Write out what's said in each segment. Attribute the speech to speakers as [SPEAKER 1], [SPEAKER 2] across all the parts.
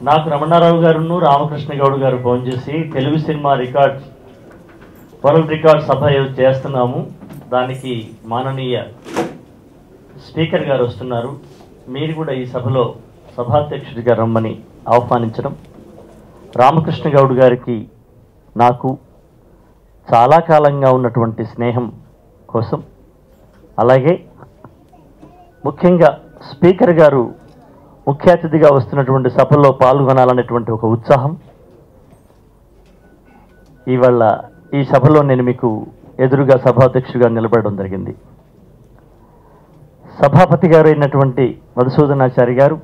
[SPEAKER 1] నాకు రమణారావు గారును రామకృష్ణ గౌడ్ గారు ఫోన్ చేసి Telugu cinema records world record సభ ఏదో చేస్తున్నాము దానికి మాననీయ స్పీకర్ గారు వస్తున్నారు మీరు కూడా ఈ సభలో సభాధ్యక్షుడిగా రమ్మని ఆహ్వానించడం రామకృష్ణ గౌడ్ గారికి నాకు చాలా కాలంగా ఉన్నటువంటి స్నేహం కోసం అలాగే ముఖ్యంగా స్పీకర్ గారు ముఖ్య అతిథిగా వస్తున్నటువంటి సభలో పాల్గొనాలనేటువంటి ఒక ఉత్సాహం ఇవాళ ఈ సభలో నేను మీకు ఎదురుగా సభాధ్యక్షుడిగా నిలబడడం జరిగింది సభాపతి గారు అయినటువంటి మధుసూదనాచారి గారు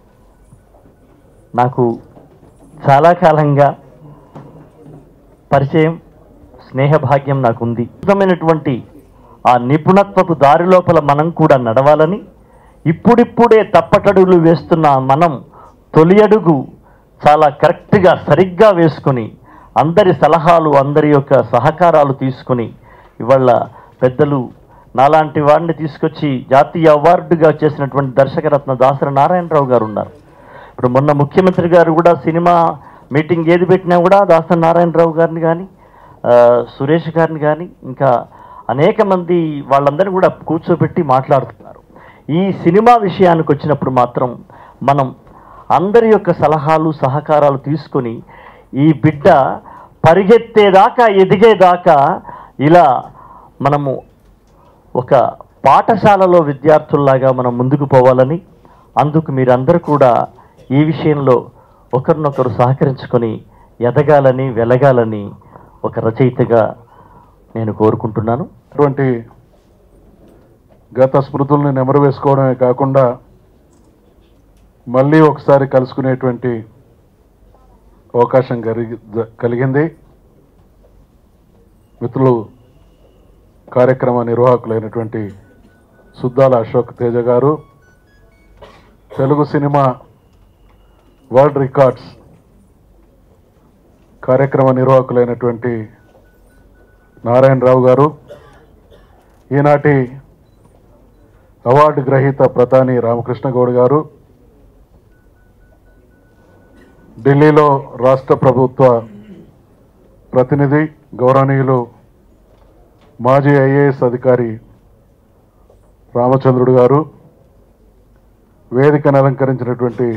[SPEAKER 1] నాకు చాలా కాలంగా పరిచయం స్నేహభాగ్యం నాకుంది అద్భుతమైనటువంటి ఆ నిపుణత్వపు దారి లోపల మనం కూడా నడవాలని ఇప్పుడిప్పుడే తప్పటడుగులు వేస్తున్న మనం తొలి అడుగు చాలా కరెక్ట్గా సరిగ్గా వేసుకొని అందరి సలహాలు అందరి యొక్క సహకారాలు తీసుకొని ఇవాళ పెద్దలు నాలాంటి వాడిని తీసుకొచ్చి జాతీయ అవార్డుగా చేసినటువంటి దర్శకరత్న దాసరి నారాయణరావు గారు ఉన్నారు ఇప్పుడు మొన్న ముఖ్యమంత్రి గారు కూడా సినిమా మీటింగ్ ఏది పెట్టినా కూడా దాసరి నారాయణరావు గారిని కానీ ఆ, సురేష్ గారిని కానీ ఇంకా అనేక మంది వాళ్ళందరినీ కూడా కూర్చోబెట్టి మాట్లాడుతున్నారు ఈ సినిమా విషయానికి వచ్చినప్పుడు మాత్రం మనం అందరి యొక్క సలహాలు సహకారాలు తీసుకొని ఈ బిడ్డ పరిగెత్తేదాకా ఎదిగేదాకా ఇలా మనము ఒక పాఠశాలలో విద్యార్థుల్లాగా మనం ముందుకు పోవాలని అందుకు మీరందరూ కూడా ఈ విషయంలో ఒకరినొకరు సహకరించుకొని ఎదగాలని వెలగాలని ఒక రచయితగా నేను కోరుకుంటున్నాను
[SPEAKER 2] అటువంటి గత స్మృతుల్ని నెమరు వేసుకోవడమే కాకుండా మళ్ళీ ఒకసారి కలుసుకునేటువంటి అవకాశం కలిగి జ- కలిగింది మిత్రులు కార్యక్రమ నిర్వాహకులైనటువంటి సుద్దాల అశోక్ తేజ గారు తెలుగు సినిమా వరల్డ్ రికార్డ్స్ కార్యక్రమ నిర్వాహకులైనటువంటి నారాయణరావు గారు ఈనాటి అవార్డు గ్రహీత ప్రధాని రామకృష్ణ గౌడ్ గారు ఢిల్లీలో రాష్ట్ర ప్రభుత్వ ప్రతినిధి గౌరవనీయులు మాజీ ఐఏఎస్ అధికారి రామచంద్రుడు గారు వేదికను అలంకరించినటువంటి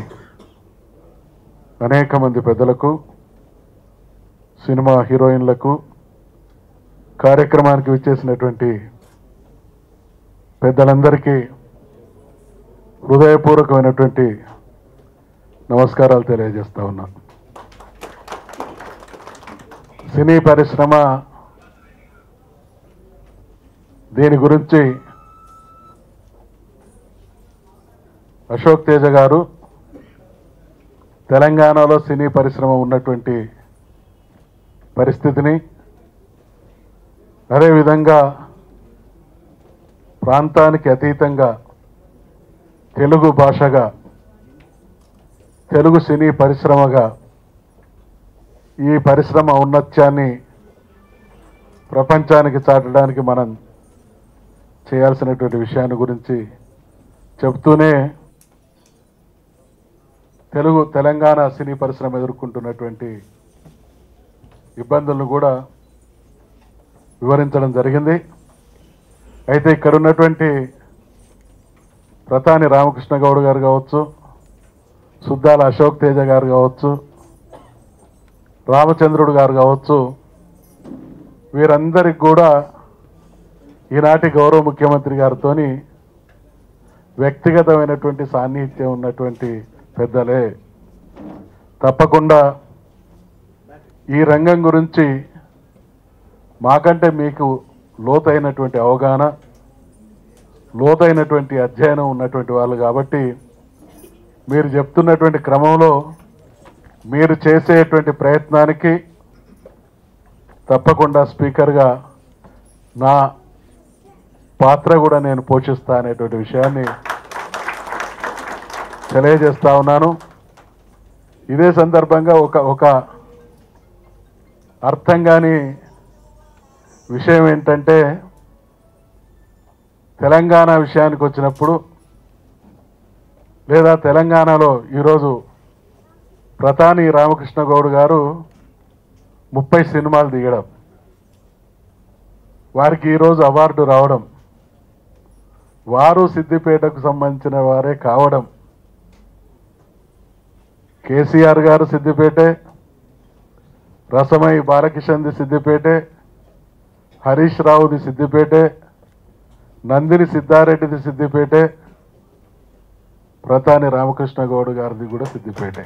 [SPEAKER 2] అనేక మంది పెద్దలకు సినిమా హీరోయిన్లకు కార్యక్రమానికి విచ్చేసినటువంటి పెద్దలందరికీ హృదయపూర్వకమైనటువంటి నమస్కారాలు తెలియజేస్తా ఉన్నా సినీ పరిశ్రమ దీని గురించి అశోక్ తేజ గారు తెలంగాణలో సినీ పరిశ్రమ ఉన్నటువంటి పరిస్థితిని అదేవిధంగా ప్రాంతానికి అతీతంగా తెలుగు భాషగా తెలుగు సినీ పరిశ్రమగా ఈ పరిశ్రమ ఔన్నత్యాన్ని ప్రపంచానికి చాటడానికి మనం చేయాల్సినటువంటి విషయాన్ని గురించి చెప్తూనే తెలుగు తెలంగాణ సినీ పరిశ్రమ ఎదుర్కొంటున్నటువంటి ఇబ్బందులను కూడా వివరించడం జరిగింది అయితే ఇక్కడ ఉన్నటువంటి ప్రతాని రామకృష్ణ గౌడ్ గారు కావచ్చు సుద్దాల అశోక్ తేజ గారు కావచ్చు రామచంద్రుడు గారు కావచ్చు వీరందరికి కూడా ఈనాటి గౌరవ ముఖ్యమంత్రి గారితో వ్యక్తిగతమైనటువంటి సాన్నిహిత్యం ఉన్నటువంటి పెద్దలే తప్పకుండా ఈ రంగం గురించి మాకంటే మీకు లోతైనటువంటి అవగాహన లోతైనటువంటి అధ్యయనం ఉన్నటువంటి వాళ్ళు కాబట్టి మీరు చెప్తున్నటువంటి క్రమంలో మీరు చేసేటువంటి ప్రయత్నానికి తప్పకుండా స్పీకర్గా నా పాత్ర కూడా నేను పోషిస్తా అనేటువంటి విషయాన్ని తెలియజేస్తా ఉన్నాను ఇదే సందర్భంగా ఒక ఒక అర్థం కాని విషయం ఏంటంటే తెలంగాణ విషయానికి వచ్చినప్పుడు లేదా తెలంగాణలో ఈరోజు ప్రధాని రామకృష్ణ గౌడ్ గారు ముప్పై సినిమాలు దిగడం వారికి ఈరోజు అవార్డు రావడం వారు సిద్దిపేటకు సంబంధించిన వారే కావడం కేసీఆర్ గారు సిద్దిపేటే రసమై బాలకిషన్ది సిద్దిపేటే హరీష్ రావుది సిద్దిపేటే నందిని సిద్ధారెడ్డిది సిద్దిపేటే ప్రధాని రామకృష్ణ గౌడ్ గారిది కూడా సిద్దిపేటే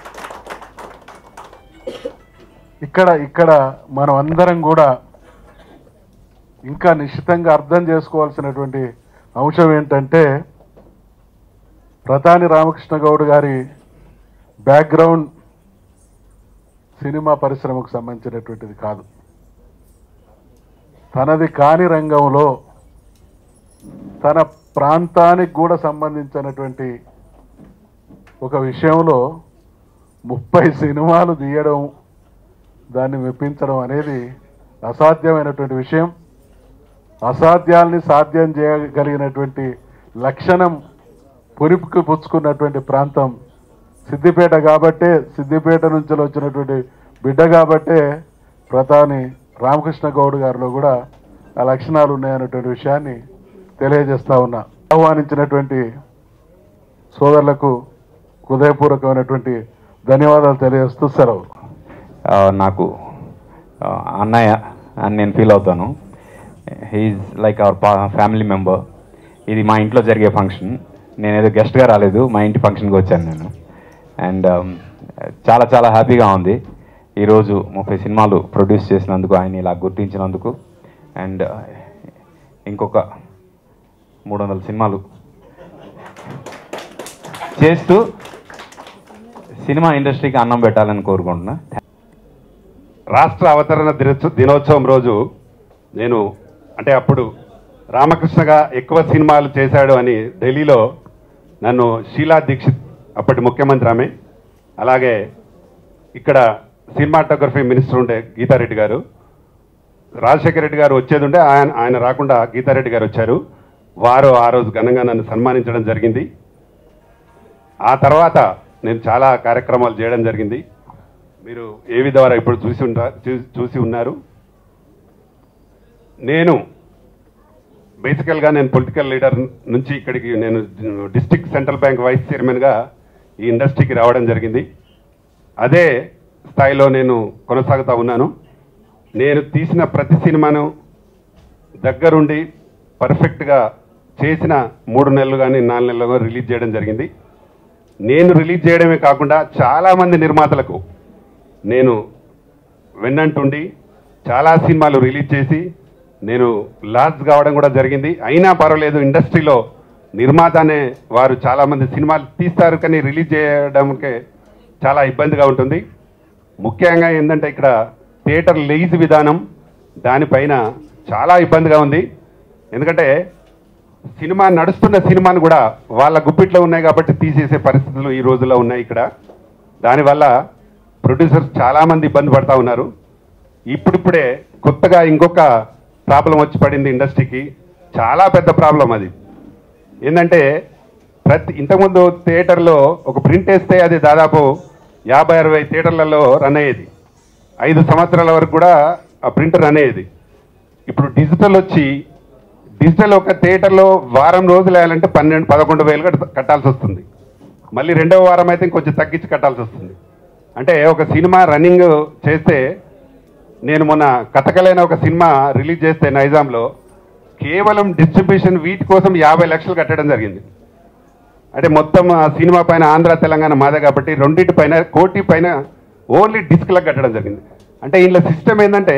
[SPEAKER 2] ఇక్కడ ఇక్కడ మనం అందరం కూడా ఇంకా నిశ్చితంగా అర్థం చేసుకోవాల్సినటువంటి అంశం ఏంటంటే ప్రధాని రామకృష్ణ గౌడ్ గారి బ్యాక్గ్రౌండ్ సినిమా పరిశ్రమకు సంబంధించినటువంటిది కాదు తనది కాని రంగంలో తన ప్రాంతానికి కూడా సంబంధించినటువంటి ఒక విషయంలో ముప్పై సినిమాలు తీయడం దాన్ని మెప్పించడం అనేది అసాధ్యమైనటువంటి విషయం అసాధ్యాల్ని సాధ్యం చేయగలిగినటువంటి లక్షణం పురిపుకి పుచ్చుకున్నటువంటి ప్రాంతం సిద్దిపేట కాబట్టే సిద్దిపేట నుంచి వచ్చినటువంటి బిడ్డ కాబట్టే ప్రధాని రామకృష్ణ గౌడ్ గారిలో కూడా ఆ లక్షణాలు ఉన్నాయన్నటువంటి విషయాన్ని తెలియజేస్తా ఉన్నా ఆహ్వానించినటువంటి సోదరులకు హృదయపూర్వకమైనటువంటి ధన్యవాదాలు తెలియజేస్తూ సెలవు
[SPEAKER 3] ఆ, నాకు ఆ, అన్నయ్య అని నేను ఫీల్ అవుతాను he is like our family member ఇది మా ఇంట్లో జరిగే ఫంక్షన్ నేను ఏదో గెస్ట్గా రాలేదు మా ఇంటి ఫంక్షన్కి వచ్చాను నేను అండ్ చాలా చాలా హ్యాపీగా ఉంది ఈరోజు ముప్పై సినిమాలు ప్రొడ్యూస్ చేసినందుకు ఆయన ఇలా గుర్తించినందుకు అండ్ ఇంకొక మూడు వందల సినిమాలు చేస్తూ సినిమా ఇండస్ట్రీకి అన్నం పెట్టాలని కోరుకుంటున్నా
[SPEAKER 4] రాష్ట్ర అవతరణ దినోత్స- దినోత్సవం రోజు నేను అంటే అప్పుడు రామకృష్ణగా ఎక్కువ సినిమాలు చేశాడు అని ఢిల్లీలో నన్ను షీలా దీక్షిత్ అప్పటి ముఖ్యమంత్రి ఆమె అలాగే ఇక్కడ సినిమాటోగ్రఫీ మినిస్టర్ ఉండే గీతారెడ్డి గారు రాజశేఖర రెడ్డి గారు వచ్చేది ఉంటే ఆయన ఆయన రాకుండా గీతారెడ్డి గారు వచ్చారు వారు ఆ రోజు ఘనంగా నన్ను సన్మానించడం జరిగింది ఆ తర్వాత నేను చాలా కార్యక్రమాలు చేయడం జరిగింది మీరు ఏవి ద్వారా ఇప్పుడు చూసి ఉంటా చూ- చూసి ఉన్నారు నేను బేసికల్గా నేను పొలిటికల్ లీడర్ నుంచి ఇక్కడికి నేను డిస్ట్రిక్ట్ సెంట్రల్ బ్యాంక్ వైస్ చైర్మన్గా ఈ ఇండస్ట్రీకి రావడం జరిగింది అదే స్థాయిలో నేను కొనసాగుతూ ఉన్నాను నేను తీసిన ప్రతి సినిమాను దగ్గరుండి పర్ఫెక్ట్గా చేసిన మూడు నెలలు కానీ నాలుగు నెలలు కానీ రిలీజ్ చేయడం జరిగింది నేను రిలీజ్ చేయడమే కాకుండా చాలామంది నిర్మాతలకు నేను వెన్నంటుండి చాలా సినిమాలు రిలీజ్ చేసి నేను లాస్ కావడం కూడా జరిగింది అయినా పర్వాలేదు ఇండస్ట్రీలో నిర్మాత అనే వారు చాలామంది సినిమాలు తీస్తారు కానీ రిలీజ్ చేయడానికి చాలా ఇబ్బందిగా ఉంటుంది ముఖ్యంగా ఏంటంటే ఇక్కడ థియేటర్ లీజ్ విధానం దానిపైన చాలా ఇబ్బందిగా ఉంది ఎందుకంటే సినిమా నడుస్తున్న సినిమాను కూడా వాళ్ళ గుప్పిట్లో ఉన్నాయి కాబట్టి తీసేసే పరిస్థితులు ఈ రోజుల్లో ఉన్నాయి ఇక్కడ దానివల్ల ప్రొడ్యూసర్స్ చాలామంది ఇబ్బంది పడతా ఉన్నారు ఇప్పుడిప్పుడే కొత్తగా ఇంకొక ప్రాబ్లం వచ్చి పడింది ఇండస్ట్రీకి చాలా పెద్ద ప్రాబ్లం అది ఏంటంటే ప్రతి ఇంతకుముందు థియేటర్లో ఒక ప్రింట్ వేస్తే అది దాదాపు యాభై అరవై థియేటర్లలో రన్ అయ్యేది ఐదు సంవత్సరాల వరకు కూడా ఆ ప్రింట్ రన్ అయ్యేది ఇప్పుడు డిజిటల్ వచ్చి డిజిటల్ ఒక థియేటర్లో వారం రోజులు వేయాలంటే పన్నెండు పదకొండు వేలు కట్ట- కట్టాల్సి వస్తుంది మళ్ళీ రెండవ వారం అయితే ఇంకొంచెం తగ్గించి కట్టాల్సి వస్తుంది అంటే ఒక సినిమా రన్నింగ్ చేస్తే నేను మొన్న కథకలైన ఒక సినిమా రిలీజ్ చేస్తే నైజాంలో కేవలం డిస్ట్రిబ్యూషన్ వీటి కోసం యాభై లక్షలు కట్టడం జరిగింది అంటే మొత్తం ఆ సినిమా పైన ఆంధ్ర తెలంగాణ మాదే కాబట్టి రెండింటి పైన కోటి పైన ఓన్లీ డిస్క్లకు కట్టడం జరిగింది అంటే ఇందులో సిస్టమ్ ఏంటంటే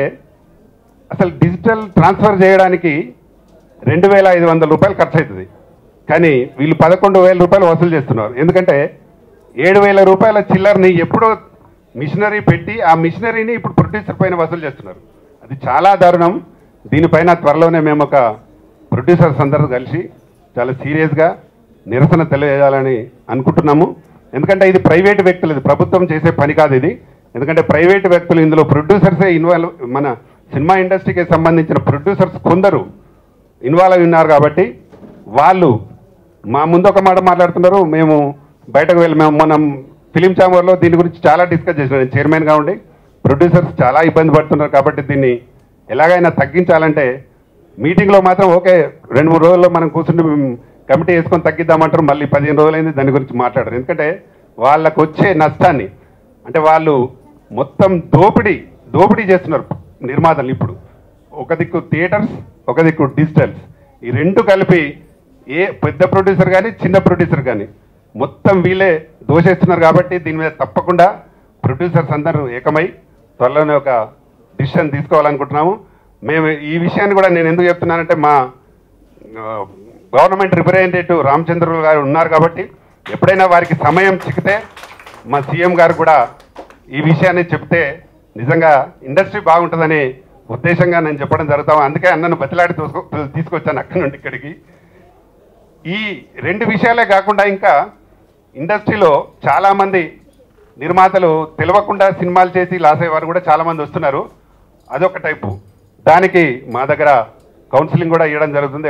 [SPEAKER 4] అసలు డిజిటల్ ట్రాన్స్ఫర్ చేయడానికి రెండు వేల ఐదు వందల రూపాయలు ఖర్చు అవుతుంది కానీ వీళ్ళు పదకొండు వేల రూపాయలు వసూలు చేస్తున్నారు ఎందుకంటే ఏడు వేల రూపాయల చిల్లర్ని ఎప్పుడో మిషనరీ పెట్టి ఆ మిషనరీని ఇప్పుడు ప్రొడ్యూసర్ పైన వసూలు చేస్తున్నారు అది చాలా దారుణం దీనిపైన త్వరలోనే మేము ఒక ప్రొడ్యూసర్స్ అందరూ కలిసి చాలా సీరియస్గా నిరసన తెలియజేయాలని అనుకుంటున్నాము ఎందుకంటే ఇది ప్రైవేట్ వ్యక్తులు ఇది ప్రభుత్వం చేసే పని కాదు ఇది ఎందుకంటే ప్రైవేట్ వ్యక్తులు ఇందులో ప్రొడ్యూసర్సే ఇన్వాల్వ్ మన సినిమా ఇండస్ట్రీకి సంబంధించిన ప్రొడ్యూసర్స్ కొందరు ఇన్వాల్వ్ అయి ఉన్నారు కాబట్టి వాళ్ళు మా ముందు ఒక మాట మాట్లాడుతున్నారు మేము బయటకు వెళ్ళి మేము మనం ఫిలిం ఛాంబర్లో దీని గురించి చాలా డిస్కస్ చేసిన నేను చైర్మన్గా ఉండి ప్రొడ్యూసర్స్ చాలా ఇబ్బంది పడుతున్నారు కాబట్టి దీన్ని ఎలాగైనా తగ్గించాలంటే మీటింగ్లో మాత్రం ఓకే రెండు మూడు రోజుల్లో మనం కూర్చుని కమిటీ వేసుకొని తగ్గిద్దామంటారు మళ్ళీ పదిహేను రోజులైంది దాని గురించి మాట్లాడరు ఎందుకంటే వాళ్ళకు వచ్చే నష్టాన్ని అంటే వాళ్ళు మొత్తం దోపిడీ దోపిడీ చేస్తున్నారు నిర్మాతలు ఇప్పుడు ఒక దిక్కు థియేటర్స్ ఒక దిక్కు డిజిటల్స్ ఈ రెండు కలిపి ఏ పెద్ద ప్రొడ్యూసర్ కానీ చిన్న ప్రొడ్యూసర్ కానీ మొత్తం వీళ్ళే దోషేస్తున్నారు కాబట్టి దీని మీద తప్పకుండా ప్రొడ్యూసర్స్ అందరూ ఏకమై త్వరలోనే ఒక డిసిషన్ తీసుకోవాలనుకుంటున్నాము మేము ఈ విషయాన్ని కూడా నేను ఎందుకు చెప్తున్నానంటే మా గవర్నమెంట్ రిప్రజెంటేటివ్ రామచంద్రులు గారు ఉన్నారు కాబట్టి ఎప్పుడైనా వారికి సమయం చిక్కితే మా సీఎం గారు కూడా ఈ విషయాన్ని చెప్తే నిజంగా ఇండస్ట్రీ బాగుంటుందని ఉద్దేశంగా నేను చెప్పడం జరుగుతాం అందుకే అన్నను బతిలాడి తీసుకు తీసుకొచ్చాను అక్కడి నుండి ఇక్కడికి ఈ రెండు విషయాలే కాకుండా ఇంకా ఇండస్ట్రీలో చాలామంది నిర్మాతలు తెలియకుండా సినిమాలు చేసి లాస్ అయ్యేవారు కూడా చాలామంది వస్తున్నారు అదొక టైపు దానికి మా దగ్గర కౌన్సిలింగ్ కూడా ఇవ్వడం జరుగుతుంది